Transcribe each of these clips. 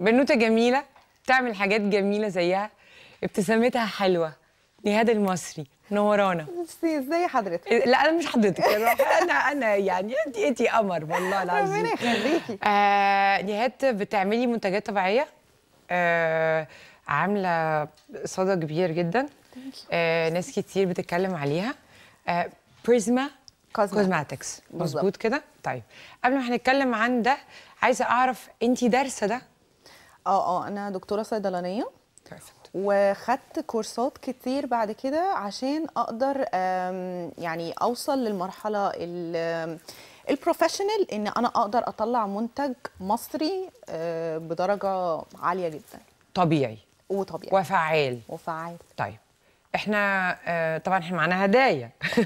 بنوته جميله تعمل حاجات جميله زيها ابتسامتها حلوه نهاد المصري منورانا بصي ازاي حضرتك لا انا مش حضرتك انا انا يعني انت انت قمر والله العظيم ربنا يخليكي آه نهاد بتعملي منتجات طبيعيه آه عامله صدى كبير جدا آه ناس كتير بتتكلم عليها آه بريزما كوزماتكس. كوزماتكس بالظبط. مظبوط كده طيب قبل ما هنتكلم عن ده عايزه اعرف انت دارسه ده اه اه انا دكتوره صيدلانيه وخدت كورسات كتير بعد كده عشان اقدر آم، يعني اوصل للمرحله ال- البروفيشنال ان انا اقدر اطلع منتج مصري آه، بدرجه عاليه جدا طبيعي وطبيعي وفعال وفعال طيب احنا آه طبعا احنا معانا هدايا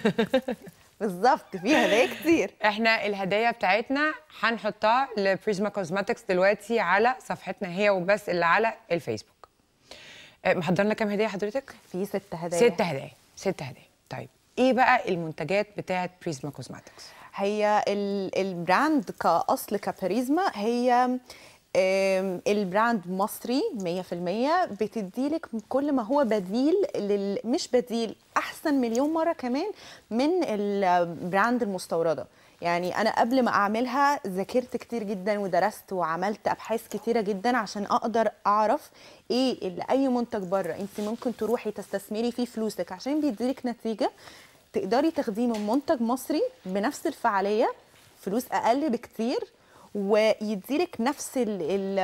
بالظبط في هدايا كتير احنا الهدايا بتاعتنا هنحطها لبريزما كوزماتكس دلوقتي على صفحتنا هي وبس اللي على الفيسبوك آه، محضر لنا كام هديه حضرتك في ست هدايا ست هدايا ست هدايا طيب ايه بقى المنتجات بتاعت بريزما كوزماتكس هي ال- البراند كأصل كباريزما هي آم، البراند مصري 100% بتديلك كل ما هو بديل لل... مش بديل احسن مليون مره كمان من البراند المستورده يعني انا قبل ما اعملها ذاكرت كتير جدا ودرست وعملت ابحاث كتيره جدا عشان اقدر اعرف ايه اللي اي منتج بره انت ممكن تروحي تستثمري فيه فلوسك عشان بيديلك نتيجه تقدري تاخديه من منتج مصري بنفس الفعاليه فلوس اقل بكتير ويديلك نفس ال ال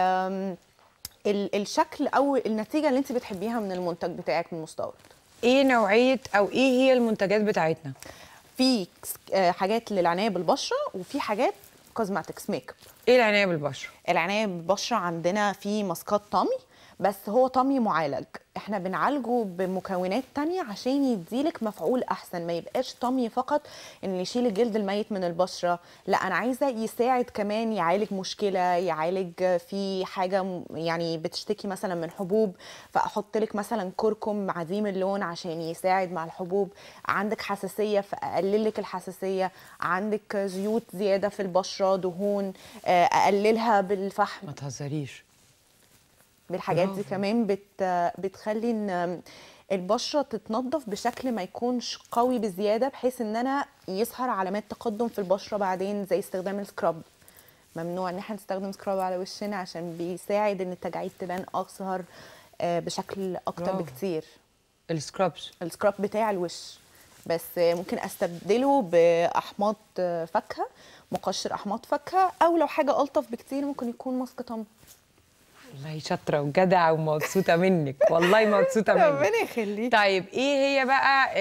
ال الشكل او النتيجه اللي انت بتحبيها من المنتج بتاعك المستورد ايه نوعيه او ايه هي المنتجات بتاعتنا في آه، حاجات للعنايه بالبشره وفي حاجات كوزماتكس ميك اب ايه العنايه بالبشره العنايه بالبشره عندنا في ماسكات طمي بس هو طمي معالج احنا بنعالجه بمكونات تانية عشان يديلك مفعول احسن ما يبقاش طمي فقط ان يشيل الجلد الميت من البشره لا انا عايزه يساعد كمان يعالج مشكله يعالج في حاجه م- يعني بتشتكي مثلا من حبوب فاحط لك مثلا كركم عديم اللون عشان يساعد مع الحبوب عندك حساسيه فاقلل لك الحساسيه عندك زيوت زياده في البشره دهون آه، اقللها بالفحم ما تهزريش بالحاجات دي برافو. كمان بت بتخلي ان البشره تتنضف بشكل ما يكونش قوي بزياده بحيث ان انا يظهر علامات تقدم في البشره بعدين زي استخدام السكراب ممنوع ان احنا نستخدم سكراب على وشنا عشان بيساعد ان التجاعيد تبان اظهر آه، بشكل اكتر برافو. بكتير السكرابس السكراب بتاع الوش بس آه، ممكن استبدله باحماض آه، فاكهه مقشر احماض فاكهه او لو حاجه الطف بكتير ممكن يكون ماسك طمي والله شاطره وجدعه ومبسوطه منك والله مبسوطه منك ربنا يخليك طيب ايه هي بقى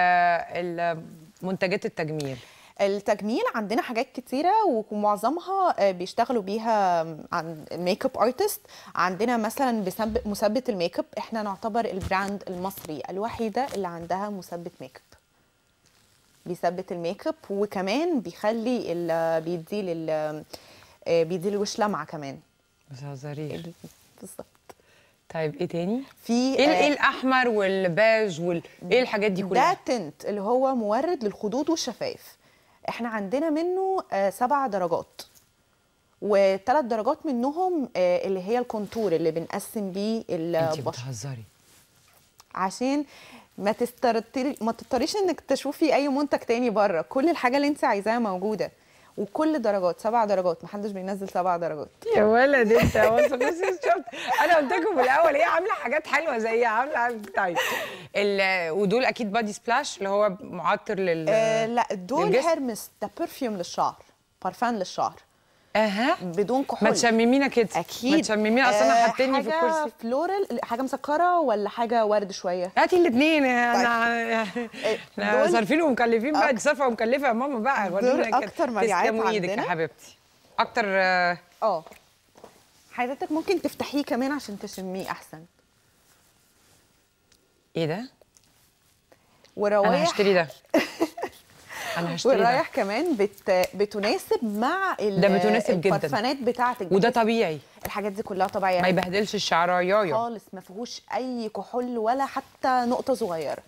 ال- المنتجات التجميل التجميل عندنا حاجات كتيرة ومعظمها آه، بيشتغلوا بيها عن ميك اب ارتست عندنا مثلا بسب- مثبت الميك اب احنا نعتبر البراند المصري الوحيدة اللي عندها مثبت ميك اب بيثبت الميك اب وكمان بيخلي ال- بيدي لل آه، بيدي الوش لمعة كمان ما تهزريش بالظبط طيب ايه تاني في ايه ال- آه، ايه الاحمر والباج وال ايه الحاجات دي ده كلها تنت اللي هو مورد للخدود والشفايف احنا عندنا منه آه، سبع درجات وثلاث درجات منهم آه، اللي هي الكونتور اللي بنقسم بيه انت البشره بتهزري عشان ما تسترطري ما تضطريش انك تشوفي اي منتج تاني بره كل الحاجه اللي انت عايزاها موجوده وكل درجات سبع درجات محدش بينزل سبع درجات يا ولد انت بص بص شفت انا قلت لكم في الاول ايه عامله حاجات حلوه زي عامله عامله طيب ال- ودول اكيد بادي سبلاش اللي هو معطر لل آه لا دول للجسم؟ هيرمس ده برفيوم للشعر بارفان للشعر اها بدون كحول ما تشممينا كده اكيد ما تشممينا اصل انا حاطيني في حاجة الكرسي فلورال حاجه مسكره ولا حاجه ورد شويه هاتي الاثنين انا احنا دول- صارفين ومكلفين بقى أك- دي صرفه ومكلفه يا ماما بقى دول ورينا كده. أكتر مبيعات تسلموا ايدك يا عندنا. حبيبتي اكتر آه، اه حضرتك ممكن تفتحيه كمان عشان تشميه احسن ايه ده وروايح انا هشتري ده انا هشتري ده والرايح كمان بت... بتناسب مع ال... ده بتناسب جداً. البرفانات بتاعتك وده طبيعي الحاجات دي كلها طبيعيه ما يبهدلش الشعرايه خالص ما فيهوش اي كحول ولا حتى نقطه صغيره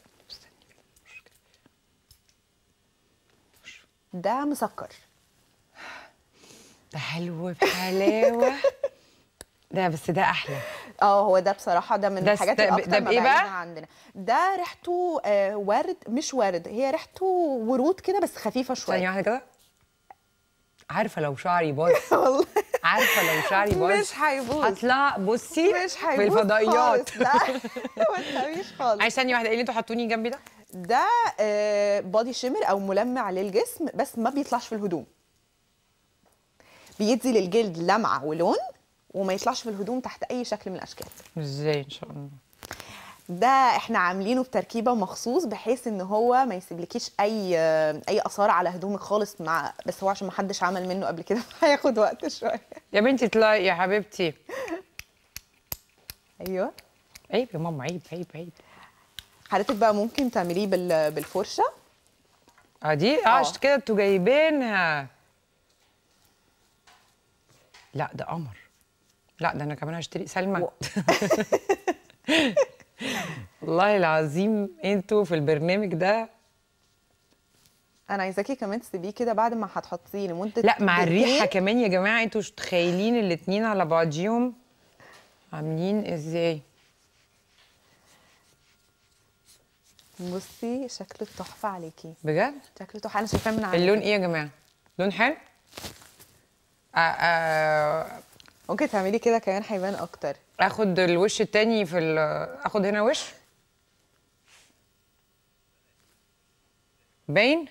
ده مسكر ده حلو بحلاوه ده بس ده احلى اه هو ده بصراحه ده من ده الحاجات است- الاكتر ده بإيه مبيعاً بقى؟ عندنا ده ريحته آه ورد مش ورد هي ريحته ورود كده بس خفيفه ثانيه شويه واحده كده عارفه لو شعري باظ والله عارفه لو شعري باظ مش هيبوظ هطلع بصي مش في هيبوظ الفضائيات خالص. لا ما تخافيش خالص عايز ثانيه واحده ايه اللي انتوا حطوني جنبي ده ده آه بادي شيمر او ملمع للجسم بس ما بيطلعش في الهدوم بيدي للجلد لمعه ولون وما يطلعش في الهدوم تحت اي شكل من الاشكال ازاي ان شاء الله ده احنا عاملينه بتركيبه مخصوص بحيث ان هو ما يسيبلكيش اي اي اثار على هدومك خالص مع بس هو عشان ما حدش عمل منه قبل كده هياخد وقت شويه يا بنتي اطلعي يا حبيبتي ايوه عيب يا ماما عيب عيب عيب حضرتك بقى ممكن تعمليه بال- بالفرشه اه دي اه آه. عشان كده انتوا جايبينها لا ده قمر لا ده انا كمان هشتري سلمى و- والله العظيم انتوا في البرنامج ده انا عايزاكي كمان تسيبيه كده بعد ما هتحطيه لمده لا مع الريحه دقيقتين. كمان يا جماعه انتوا مش متخيلين الاتنين على بعضيهم عاملين ازاي بصي شكله تحفه عليكي بجد شكله تحفه انا شايفاه من على اللون ايه يا جماعه لون حلو آه آه ممكن تعملي كده كمان هيبان اكتر اخد الوش التاني في ال- اخد هنا وش باين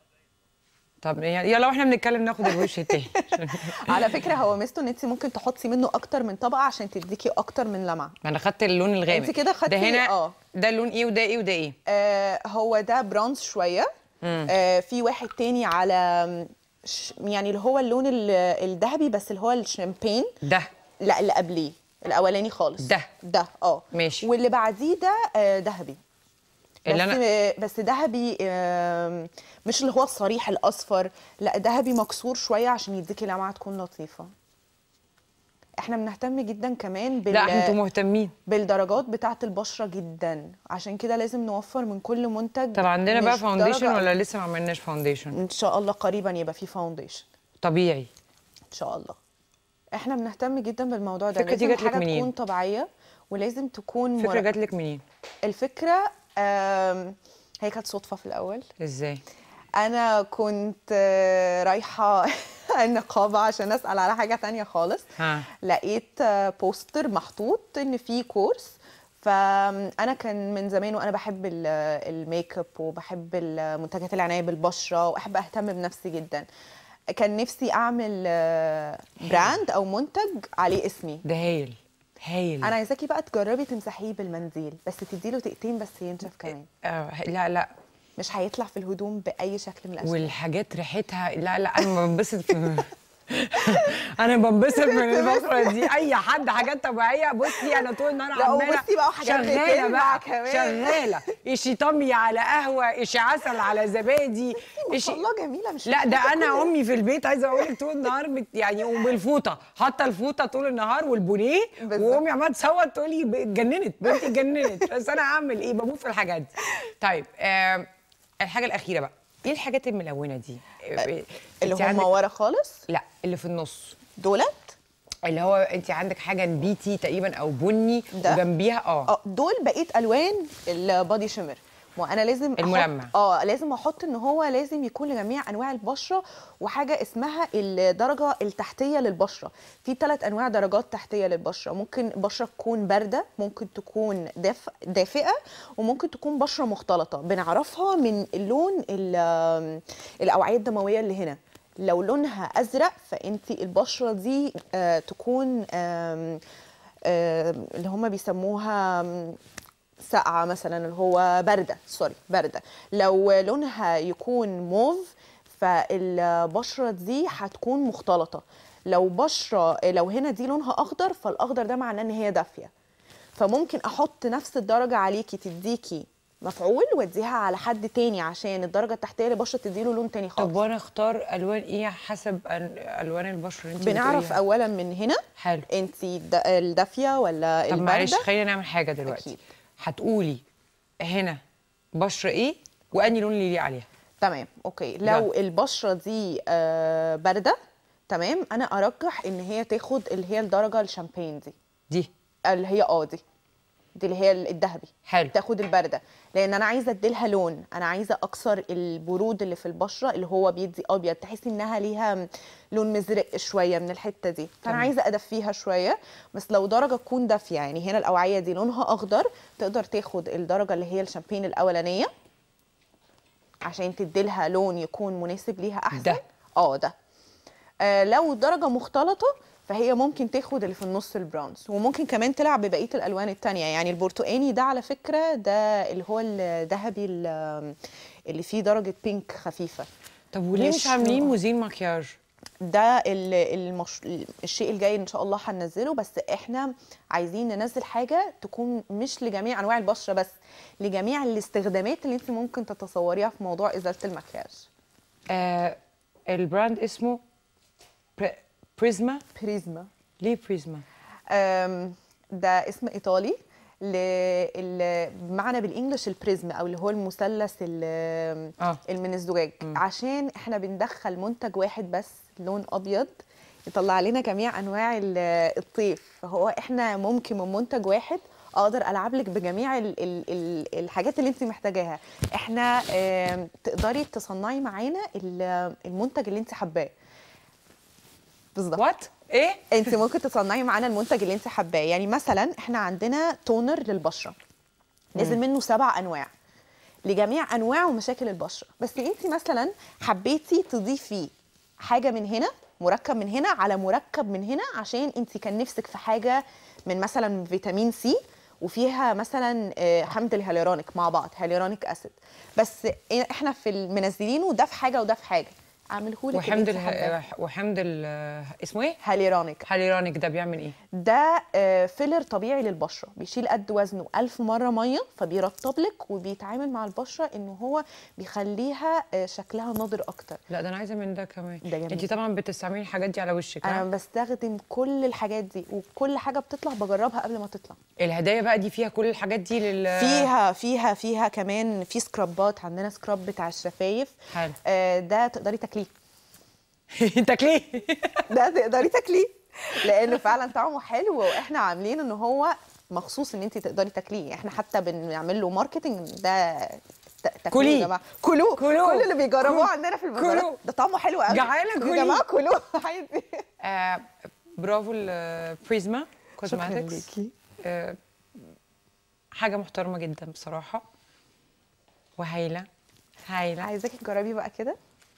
طب يعني يلا واحنا بنتكلم ناخد الوش التاني على فكره هو ميزته ان انت ممكن تحطي منه اكتر من طبقه عشان تديكي اكتر من لمعه ما انا خدت اللون الغامق انت كده خدتي- ده هنا اه. ده لون ايه وده ايه وده ايه آه هو ده برونز شويه آه في واحد تاني على ش- يعني اللي هو اللون ال- الذهبي بس اللي هو الشامبين ده لا اللي قبليه الاولاني خالص ده. ده اه ماشي. واللي بعديه ده آه ذهبي اللي بس أنا- بس ذهبي آم، مش اللي هو الصريح الاصفر لا ذهبي مكسور شويه عشان يديكي لمعه تكون لطيفه احنا بنهتم جدا كمان بال... لا انتوا مهتمين بالدرجات بتاعه البشره جدا عشان كده لازم نوفر من كل منتج طب عندنا بقى مش فاونديشن درجة- ولا لسه ما عملناش فاونديشن ان شاء الله قريبا يبقى في فاونديشن طبيعي ان شاء الله احنا بنهتم جدا بالموضوع ده الفكرة دي لازم جات لك الحاجه منين؟ تكون طبيعيه ولازم تكون فكره مر- جات لك منين الفكره آم، هي كانت صدفه في الاول ازاي انا كنت آه، رايحه النقابه عشان اسال على حاجه تانية خالص ها. لقيت آه، بوستر محطوط ان في كورس فانا كان من زمان وانا بحب ال- الميك اب وبحب منتجات العنايه بالبشره واحب اهتم بنفسي جدا كان نفسي اعمل آه، براند او منتج عليه اسمي ده هايل هايل انا عايزاكي بقى تجربي تمسحيه بالمنديل بس تديله دقيقتين بس ينشف كمان آه لا لا مش هيطلع في الهدوم باي شكل من الاشكال والحاجات ريحتها لا لا انا بنبسط في انا بنبسط من الفقره دي اي حد حاجات طبيعيه بصي انا طول النهار لا، عماله وبصي بقى وحاجات شغاله بتلمع بقى كمان. شغاله اشي طمي على قهوه اشي عسل على زبادي ما اشي شاء الله جميله مش لا ده محتاجة انا كل- امي في البيت عايزه اقول لك طول النهار بت يعني وبالفوطه حاطه الفوطه طول النهار والبونيه بالظبط. وامي عماله تصوت تقول لي ب- اتجننت بنتي اتجننت بس انا هعمل ايه بموت في الحاجات دي طيب آه الحاجه الاخيره بقى ايه الحاجات الملونه دي اللي أنت هم عندك- ورا خالص لا اللي في النص دولت اللي هو انت عندك حاجه نبيتي تقريبا او بني ده؟ وجنبيها اه اه دول بقيت الوان البادي شيمر وانا لازم أحط- الملمع. اه لازم احط ان هو لازم يكون لجميع انواع البشره وحاجه اسمها الدرجه التحتيه للبشره في ثلاث انواع درجات تحتيه للبشره ممكن بشره تكون بارده ممكن تكون دافئه دافئه وممكن تكون بشره مختلطه بنعرفها من اللون ال- الاوعيه الدمويه اللي هنا لو لونها ازرق فانت البشره دي آه تكون آم آه اللي هم بيسموها آم، ساقعه مثلا اللي هو بارده سوري بارده لو لونها يكون موف فالبشره دي هتكون مختلطه لو بشره لو هنا دي لونها اخضر فالاخضر ده معناه ان هي دافيه فممكن احط نفس الدرجه عليكي تديكي مفعول واديها على حد تاني عشان الدرجه التحتيه للبشره تديله لون تاني خالص طب وانا اختار الوان ايه حسب أن- الوان البشره اللي انت بنعرف بتقوليها؟ اولا من هنا حلو انت الدافيه ولا طب معلش البارده خلينا نعمل حاجه دلوقتي أكيد. هتقولي هنا بشره ايه واني لون اللي يليق عليها تمام اوكي لو البشره دي آه، بارده تمام انا ارجح ان هي تاخد اللي هي الدرجه الشامبين دي دي اللي هي اه دي دي اللي هي الذهبي حلو تاخد البارده لان انا عايزه اديلها لون انا عايزه اكسر البرود اللي في البشره اللي هو بيدي ابيض تحسي انها ليها لون مزرق شويه من الحته دي فانا تمام. عايزه ادفيها شويه بس لو درجه تكون دافيه يعني هنا الاوعيه دي لونها اخضر تقدر تاخد الدرجه اللي هي الشامبين الاولانيه عشان تديلها لون يكون مناسب ليها احسن ده. اه ده آه لو درجه مختلطه فهي ممكن تاخد اللي في النص البرونز وممكن كمان تلعب ببقيه الالوان التانية يعني البرتقاني ده على فكره ده اللي هو الذهبي ال- اللي فيه درجه بينك خفيفه طب وليه مش مش عاملين نوع. موزين مكياج ده ال- المش... الشيء الجاي ان شاء الله هننزله بس احنا عايزين ننزل حاجه تكون مش لجميع انواع البشره بس لجميع الاستخدامات اللي انت ممكن تتصوريها في موضوع ازاله المكياج آه البراند اسمه بري- بريزما بريزما ليه بريزما أم، ده اسم ايطالي ل- ال- بمعنى بالانجلش البريزم او اللي هو المثلث ال- اه اللي من الزجاج عشان احنا بندخل منتج واحد بس لون ابيض يطلع لنا جميع انواع ال- الطيف فهو احنا ممكن من منتج واحد اقدر العب لك بجميع ال ال ال الحاجات اللي انت محتاجاها احنا آم، تقدري تصنعي معانا ال- المنتج اللي انت حباه بالظبط وات ايه انت ممكن تصنعي معانا المنتج اللي انت حباه يعني مثلا احنا عندنا تونر للبشره نازل منه سبع انواع لجميع انواع ومشاكل البشره بس انت مثلا حبيتي تضيفي حاجه من هنا مركب من هنا على مركب من هنا عشان انت كان نفسك في حاجه من مثلا فيتامين سي وفيها مثلا آه، حمض الهيالورونيك مع بعض هيالورونيك اسيد بس احنا في المنزلينه ده في حاجه وده في حاجه اعملهولك وحمض ال وحمض ال اسمه ايه هيالورونيك هاليرونيك ده بيعمل ايه ده آه، فيلر طبيعي للبشره بيشيل قد وزنه ألف مره ميه فبيرطب لك وبيتعامل مع البشره ان هو بيخليها آه، شكلها ناضر اكتر لا ده انا عايزه من ده كمان ده جميل. انت طبعا بتستعملي الحاجات دي على وشك انا ها؟ بستخدم كل الحاجات دي وكل حاجه بتطلع بجربها قبل ما تطلع الهدايا بقى دي فيها كل الحاجات دي لل فيها فيها فيها كمان في سكرابات عندنا سكراب بتاع الشفايف حلو آه، ده تقدري تاكليه تاكليه ده تقدري تاكليه لانه فعلا طعمه حلو واحنا عاملين ان هو مخصوص ان انت تقدري تاكليه احنا حتى بنعمل له ماركتنج ده ت- تاكلوه كليه. يا جماعه كلوه كلوه. كل اللي بيجربوه كلوه. عندنا في البازارات كلوه. ده طعمه حلو قوي جعانة يا كليه. جماعه كلوه عادي آه برافو البريزما كوزماتكس ليكي. آه حاجه محترمه جدا بصراحه وهايله هايله عايزاكي تجربي بقى كده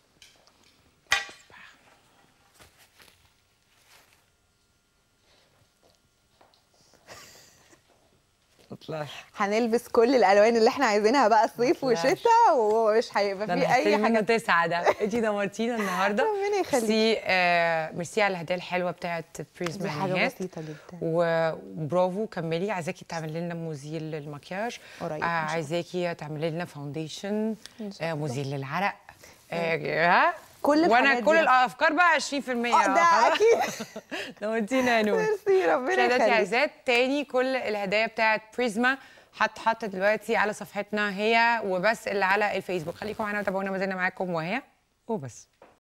اطلعي هنلبس كل الالوان اللي احنا عايزينها بقى صيف مطلعش. وشتاء ومش هيبقى ده في انا اي هشتري منه حاجه تسعه ده انت دمرتينا النهارده ربنا يخليك. ميرسي آه ميرسي على الهديه الحلوه بتاعت بريزما دي حاجه نهاد. بسيطه جدا وبرافو كملي عايزاكي تعملي لنا مزيل للمكياج قريب آه إن شاء الله. عايزاكي تعملي لنا فاونديشن إن شاء آه الله. مزيل للعرق آه ها كل وانا الحاجات كل دي. الافكار بقى 20% اه ده خلاص. اكيد نورتينا يا نور ميرسي ربنا مشاهداتي يخليك عايزات تاني كل الهدايا بتاعت بريزما هتحط دلوقتي على صفحتنا هي وبس اللي على الفيسبوك خليكم معانا وتابعونا ما زلنا معاكم وهي وبس